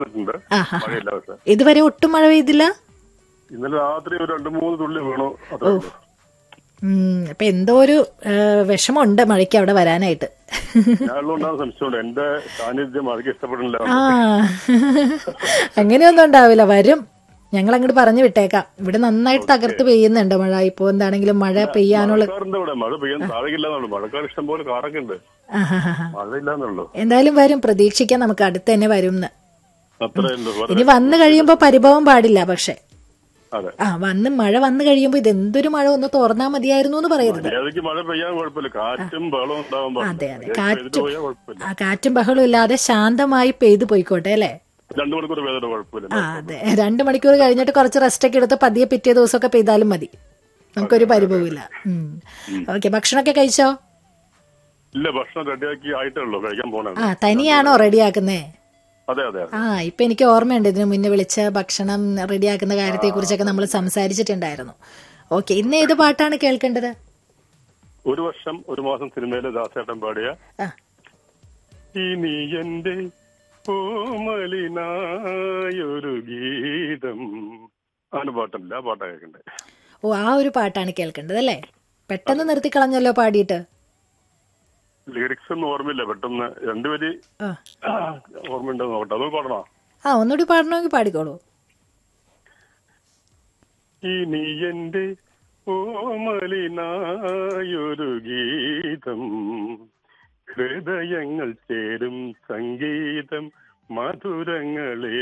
ഉണ്ട് ആഹാ. മഴയില്ല പക്ഷെ ഇതുവരെ ഒട്ടും മഴ പെയ്തില്ല ഇന്നലെ രാത്രി ഒരു രണ്ട് മൂന്ന് തുള്ളി വീണു അത്രേ ഉള്ളൂ. ഉം, അപ്പൊ എന്തോ ഒരു ഏ, വിഷമമുണ്ട് മഴയ്ക്ക് അവിടെ വരാനായിട്ട് ഞാനുള്ളതുകൊണ്ടാണ് സംശയമുണ്ട് എന്റെ സാന്നിധ്യം മഴയ്ക്ക് ഇഷ്ടപ്പെടുന്നില്ല ആ അങ്ങനെയൊന്നും ഉണ്ടാവില്ല വരും ഞങ്ങൾ അങ്ങോട്ട് പറഞ്ഞു വിട്ടേക്കാം ഇവിടെ നന്നായിട്ട് തകർത്ത് പെയ്യുന്നുണ്ട് മഴ ഇപ്പൊ എന്താണെങ്കിലും മഴ പെയ്യാനുള്ള മഴക്കാറുണ്ട് ഇവിടെ മഴ പെയ്യാൻ സാധിക്കില്ലെന്നുള്ളൂ മഴക്കാർ ഇഷ്ടം പോലെ കാറൊക്കെ ഉണ്ട് ആഹാഹാഹാ. മഴയില്ലെന്നുള്ളൂ എന്തായാലും വരും പ്രതീക്ഷിക്കാം നമുക്ക് അടുത്ത് തന്നെ വരും എന്ന് അത്രേ ഉള്ളൂ വളരെ- ഇനി വന്നു കഴിയുമ്പോ പരിഭവം പാടില്ല പക്ഷെ അതെ ആ വന്ന് മഴ വന്നു കഴിയുമ്പോ ഇത് എന്തൊരു മഴ ഒന്ന് തുറന്നാ മതിയായിരുന്നു എന്ന് പറയരുത് മര്യാദയ്ക്ക് മഴ പെയ്യാൻ കുഴപ്പമില്ല കാറ്റും ബഹളവും ഉണ്ടാവാൻ അതെ പാടില്ല അതെ മര്യാദയ്ക്ക് പെയ്തിട്ട് കാറ്റും പോയാൽ കുഴപ്പമില്ല ആ കാറ്റും ബഹളവും ഇല്ലാതെ ശാന്തമായി പെയ്തു പോയിക്കോട്ടെ അല്ലേ രണ്ടു മണിക്കൂർ പെയ്തിട്ട് കുഴപ്പമില്ല ആ അതെ രണ്ടു മണിക്കൂർ കഴിഞ്ഞിട്ട് കുറച്ച് റെസ്റ്റ് ഒക്കെ എടുത്ത് പതിയെ പിറ്റേ ദിവസമൊക്കെ പെയ്താലും മതി നമുക്കൊരു പരിഭവമില്ല ഓക്കെ ഭക്ഷണമൊക്കെ കഴിച്ചോ ഇല്ല ഭക്ഷണം റെഡിയാക്കി ആയിട്ടേ ഉള്ളൂ കഴിക്കാൻ പോണേ ആ തനിയാണോ റെഡിയാക്കുന്നേ അതെ അതെ അതെ ആ ഇപ്പൊ എനിക്ക് ഓർമ്മയുണ്ട് ഇതിനു മുന്നേ വിളിച്ച ഭക്ഷണം റെഡിയാക്കുന്ന കാര്യത്തെ കുറിച്ചൊക്കെ നമ്മൾ സംസാരിച്ചിട്ടുണ്ടായിരുന്നു ഓക്കെ ഇന്ന് ഏത് പാട്ടാണ് കേൾക്കേണ്ടത് ഒരു വർഷം ഒരു മാസം സിനിമയിലെ ദാസേട്ടൻ പാടിയ ആ ഇനി എന്റെ പൂമലിനായൊരു ഗീതം അങ്ങനെ പാട്ടല്ല ആ പാട്ടാ കേൾക്കണ്ടേ ഓ ആ ഒരു പാട്ടാണ് കേൾക്കേണ്ടത് അല്ലേ പെട്ടെന്ന് നിർത്തിക്കളഞ്ഞല്ലോ പാടിയിട്ട് ലിറിക്സ് ഒന്നും ഓർമ്മയില്ല പെട്ടെന്ന് രണ്ടുപേര് ആ ഓർമ്മയുണ്ടെന്ന് നോക്കട്ടെ അത് പാടണോ ആ ഒന്നുകൂടി പാടണമെങ്കിൽ പാടിക്കോളൂ ഇനി എന്റെ ഓമലിനായൊരു ഗീതം ഹൃദയങ്ങൾ ചേരും സംഗീതം മധുരങ്ങളെ